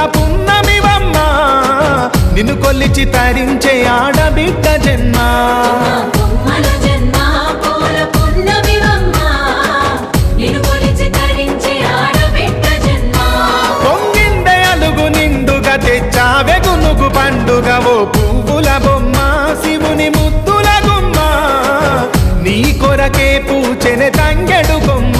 పున్నమివమ్మ నిన్ను కొల్లిచి తరించే ఆడబిడ్డ జన్మ బొమ్మల జన్మ పూల పున్నమివమ్మ నిన్ను కొలిచి తరించి ఆడబిడ్డ జన్మ పొంగిందే అలుగు నిండుగా తెచ్చావె గునుగు పండుగ ఓ పువ్వుల బొమ్మ శివుని ముద్దుల గుమ్మ నీ కొరకే పూచెనె తంగెడు బొమ్మ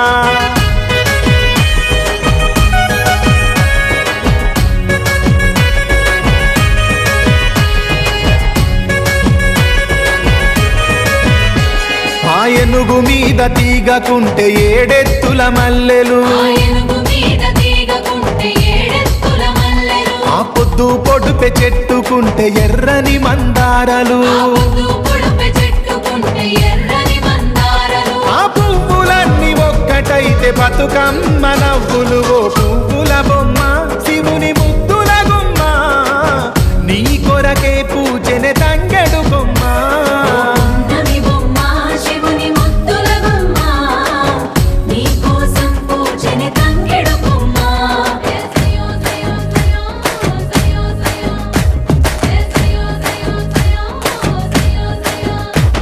ఆ ఏనుగు మీద తీగకుంటే ఏడెత్తుల మల్లెలు ఆ ఏనుగు మీద తీగకుంటే ఏడెత్తుల మల్లెలు ఆ పొద్దు పొడుపె చెట్టుకుంటే ఎర్రని మందారలు ఆ పొద్దు పొడుపు చెట్టుకుంటే ఎర్రని మందారలు ఆ పువ్వులన్నీ ఒక్కటైతే బతుకమ్మ నవ్వులు ఓ పువ్వుల బొమ్మ శివుని ముద్దుల గుమ్మ నీ కొరకే పూజెనె తంగెడు బొమ్మ పున్నమి బొమ్మ శివుని ముద్దుల బొమ్మ నీ కోసం పూజని తంగెడు బొమ్మ సయో సయో సయో సయో సయో సయో సయో సయో సయో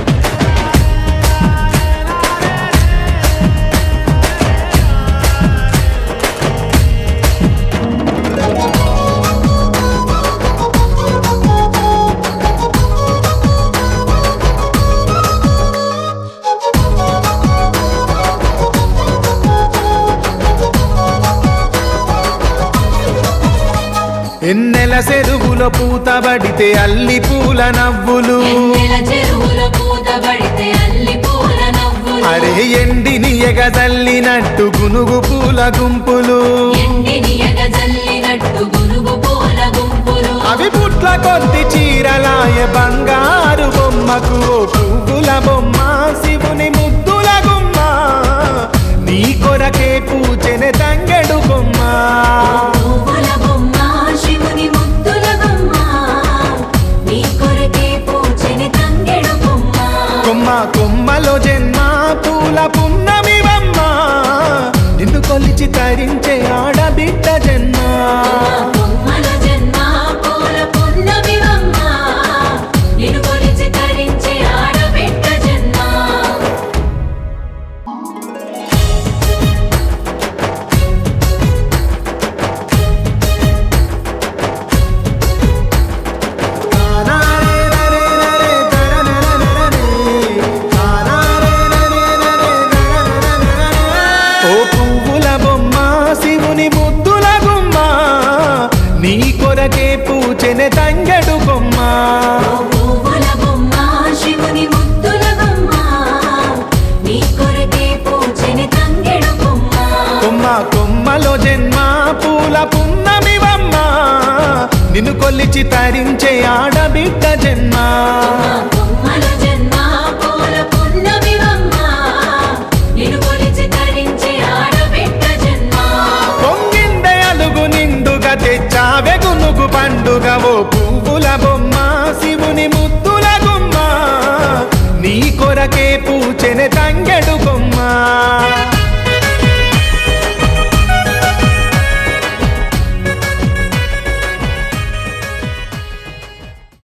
ఎన్నెల చెరువులో పూతబడితే అల్లి పూల నవ్వులు ఎన్నెల చెరువులో పూతబడితే అల్లి పూల నవ్వులు అరే ఎండిని ఎగదల్లినట్టు గునుగు పూల గుంపులు ఎండిని ఎగజల్లినట్టు గునుగు పూల గుంపులు అవి పుట్ల కొద్ది చీరలాయ బంగారు బొమ్మకు ఓ పువ్వుల బొమ్మ శివుని ముద్దుల గుమ్మ నీ కొరకే పూజెనె తంగెడు బొమ్మ పువ్వుల బొమ్మ శివుని ముద్దుల బొమ్మ నీ కొరకే పూజని తంగెడు బొమ్మ కొమ్మ కొమ్మలో జన్మ పూల పున్నమి బొమ్మ నిన్ను కొలిచి తరించే ఆడబిడ్డ జన్మ బొమ్మల జన్మ పూల పున్నమి బొమ్మ నిన్ను కొలిచి తరించి ఆడబిడ్డ జన్మ ఓ పువ్వుల బొమ్మ శివుని ముద్దుల గుమ్మ నీ కొరకే పూచెనె తంగెడు బొమ్మ పువ్వుల బొమ్మ శివుని ముద్దుల బొమ్మ నీ కొరకే పూజని తంగెడు బొమ్మ కొమ్మ కొమ్మలో జన్మ పూల పున్నమి బొమ్మ నిన్ను కొల్లిచి తరించే ఆడబిడ్డ జన్మ బొమ్మల జన్మ పూల పున్నమి బొమ్మ నిన్ను కొలిచి తరించి ఆడబిడ్డ జన్మ పొంగిందే అలుగు నిండుగా తెచ్చావె గునుగు పండుగ ఓ పువ్వుల బొమ్మ